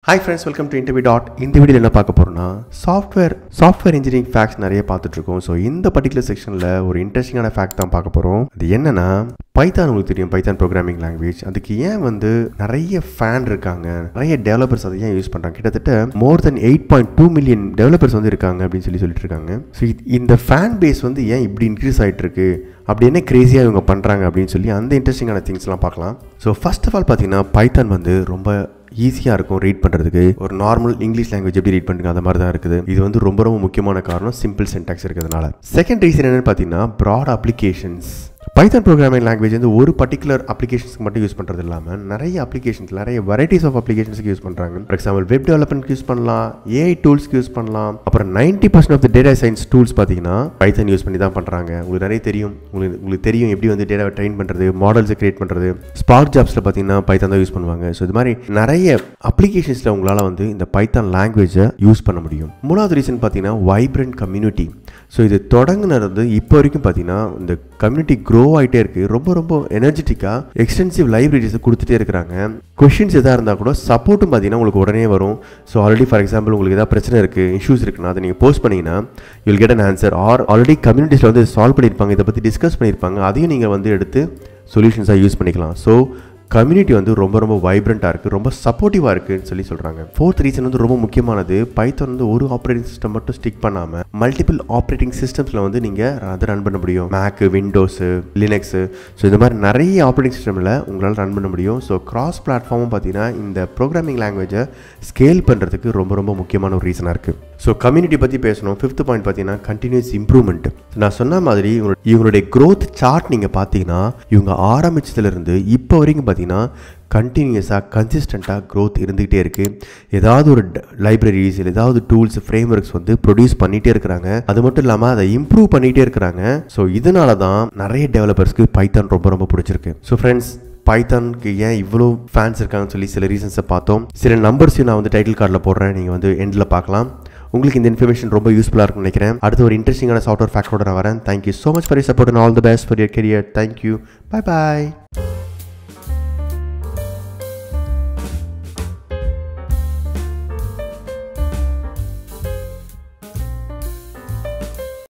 hi friends welcome to interview dot இந்த வீடியோவில் என்ன பார்க்க போகிறோம்னா சாஃப்ட்வேர் சாஃப்ட்வேர் இன்ஜினியரிங் ஃபேக்ட்ஸ் நிறைய பார்த்துட்ருக்கோம் ஸோ இந்த பர்டிகுலர் செக்ஷனில் ஒரு இன்ட்ரெஸ்டிங்கான ஃபேக்ட் தான் பார்க்க போகிறோம் அது என்னன்னா பைத்தான் உங்களுக்கு தெரியும் பைத்தான் ப்ரோக்ராமிங் லாங்குவேஜ் அதுக்கு ஏன் வந்து நிறைய ஃபேன் இருக்காங்க நிறைய டெவலப்பர்ஸ் அதை ஏன் யூஸ் பண்ணுறாங்க கிட்டத்தட்ட more than eight point two million developers வந்து இருக்காங்க அப்படின்னு சொல்லி சொல்லிட்டு இருக்காங்க ஸோ இந்த ஃபேன் பேஸ் வந்து ஏன் இப்படி இன்க்ரீஸ் ஆகிட்டு இருக்கு அப்படி என்ன க்ரேஸியாக இவங்க பண்ணுறாங்க அப்படின்னு சொல்லி அந்த இன்ட்ரெஸ்டிங்கான திங்ஸ்லாம் பார்க்கலாம் ஸோ ஃபர்ஸ்ட் ஆஃப் ஆல் பார்த்தீங்கன்னா பைத்தான் வந்து ரொம்ப ஈஸியாக இருக்கும் ரீட் பண்ணுறதுக்கு ஒரு நார்மல் இங்கிலீஷ் லாங்குவேஜ் எப்படி ரீட் பண்ணுங்க அந்த மாதிரி தான் இருக்குது இது வந்து ரொம்ப ரொம்ப முக்கியமான காரணம் சிம்பிள் சென்டாக்ஸ் இருக்கிறதுனால செகண்ட் ரீசன் என்னன்னு பார்த்தீங்கன்னா broad applications Python programming language வந்து ஒரு பர்டிகுலர் அப்ளிகேஷன்ஸ்க்கு மட்டும் யூஸ் பண்ணுறது இல்லாமல் நிறைய அப்ளிகேஷன்ஸ் நிறைய வெரைட்டிஸ் ஆஃப் அப்ளிகேஷன்ஸ்க்கு யூஸ் பண்ணுறாங்க ஃபார் எக்ஸாம்பிள் வெப் டெவலப்மெண்ட்க்கு யூஸ் பண்ணலாம் ஏஐ டூல்ஸ்க்கு யூஸ் பண்ணலாம் அப்புறம் ninety percent of the data science tools பார்த்தீங்கன்னா பைத்தான் யூஸ் பண்ணி தான் பண்ணுறாங்க உங்களுக்கு நிறைய தெரியும் உங்களுக்கு உங்களுக்கு தெரியும் எப்படி வந்து டேட்டாவை ட்ரெயின் பண்ணுறது மாடல்ஸை கிரியேட் பண்ணுறது ஸ்பார்க் ஜாப்ஸில் பார்த்தீங்கன்னா பைத்தான் தான் யூஸ் பண்ணுவாங்க ஸோ இது மாதிரி நிறைய அப்ளிகேஷன்ஸில் உங்களால் வந்து இந்த பைத்தான் லாங்குவேஜை யூஸ் பண்ண முடியும் மூணாவது ரீசன் பார்த்தீங்கன்னா வைப்ரண்ட் கம்யூனிட்டி ஸோ இது தொடங்குனது வந்து இப்போ வரைக்கும் பார்த்தீங்கன்னா இந்த கம்யூனிட்டி க்ரோ ஆகிட்டே இருக்குது ரொம்ப ரொம்ப எனர்ஜெட்டிக்காக எக்ஸ்டென்சிவ் லைப்ரரிஸ் கொடுத்துட்டே இருக்கிறாங்க கொஷின்ஸ் எதாக இருந்தால் கூட சப்போர்ட்டும் பார்த்தீங்கன்னா உங்களுக்கு உடனே வரும் ஸோ ஆல்ரெடி ஃபார் எக்ஸாம்பிள் உங்களுக்கு ஏதாவது பிரச்சனை இருக்குது இஷ்யூஸ் இருக்குன்னா அதை நீங்கள் போஸ்ட் பண்ணிங்கன்னா you'll get an answer or already கம்யூனிட்டிஸில் வந்து சால்வ் பண்ணியிருப்பாங்க இதை பற்றி டிஸ்கஸ் பண்ணியிருப்பாங்க அதையும் நீங்கள் வந்து எடுத்து சொல்யூஷன்ஸாக யூஸ் பண்ணிக்கலாம் ஸோ கம்யூனிட்டி வந்து ரொம்ப ரொம்ப வைப்ரண்ட்டாக இருக்குது ரொம்ப சப்போர்ட்டிவாக இருக்குன்னு சொல்லி சொல்கிறாங்க ஃபோர்த் ரீசன் வந்து ரொம்ப முக்கியமானது பைத்தான் வந்து ஒரு ஆப்ரேட்டிங் சிஸ்டம் மட்டும் ஸ்டிக் பண்ணாமல் மல்டிபிள் ஆப்ரேட்டிங் சிஸ்டம்ஸில் வந்து நீங்கள் அதை ரன் பண்ண முடியும் மேக்கு விண்டோஸு லினக்ஸு ஸோ இந்த மாதிரி நிறைய ஆப்ரேட்டிங் சிஸ்டமில் உங்களால் ரன் பண்ண முடியும் ஸோ கிராஸ் பிளாட்ஃபார்மும் பார்த்தீங்கன்னா இந்த ப்ரோக்ராமிங் லாங்குவேஜை ஸ்கேல் பண்ணுறதுக்கு ரொம்ப ரொம்ப முக்கியமான ஒரு ரீசனாக இருக்குது ஸோ கம்யூனிட்டி பற்றி பேசணும் ஃபிஃப்த் பாயிண்ட் பார்த்தீங்கன்னா கண்டினியூஸ் இம்ப்ரூவ்மெண்ட் நான் சொன்ன மாதிரி இவங்களுடைய க்ரோத் சார்ட் நீங்கள் பார்த்தீங்கன்னா இவங்க ஆரம்பிச்சதுலேருந்து இப்போ வரைக்கும் பார்த்தீங்கன்னா கண்டினியூஸாக கன்சிஸ்டண்ட்டாக க்ரோத் இருந்துகிட்டே இருக்குது ஏதாவது ஒரு லைப்ரரிஸ் இல்லை ஏதாவது டூல்ஸ் ஃப்ரேம் ஒர்க்ஸ் வந்து ப்ரொடியூஸ் பண்ணிகிட்டே இருக்கிறாங்க அது மட்டும் இல்லாமல் அதை இம்ப்ரூவ் பண்ணிகிட்டே இருக்கிறாங்க ஸோ இதனால தான் நிறைய டெவலப்பர்ஸ்க்கு பைத்தான் ரொம்ப ரொம்ப பிடிச்சிருக்கு ஸோ ஃப்ரெண்ட்ஸ் பைத்தானுக்கு ஏன் இவ்வளோ ஃபேன்ஸ் இருக்காங்கன்னு சொல்லி சில ரீசன்ஸை பார்த்தோம் சில நம்பர்ஸையும் நான் வந்து டைட்டில் கார்டில் போடுறேன் நீங்கள் வந்து எண்டில் பார்க்கலாம் உங்களுக்கு இந்த இன்ஃபர்மேஷன் ரொம்ப யூஸ்ஃபுல்லாக இருக்கும்னு நினைக்கிறேன் அடுத்து ஒரு இன்ட்ரெஸ்டிங்கான சாஃப்ட்வேர் ஃபேக்டரோட நான் வரேன் thank you so much for you support and all the best for your career thank you bye bye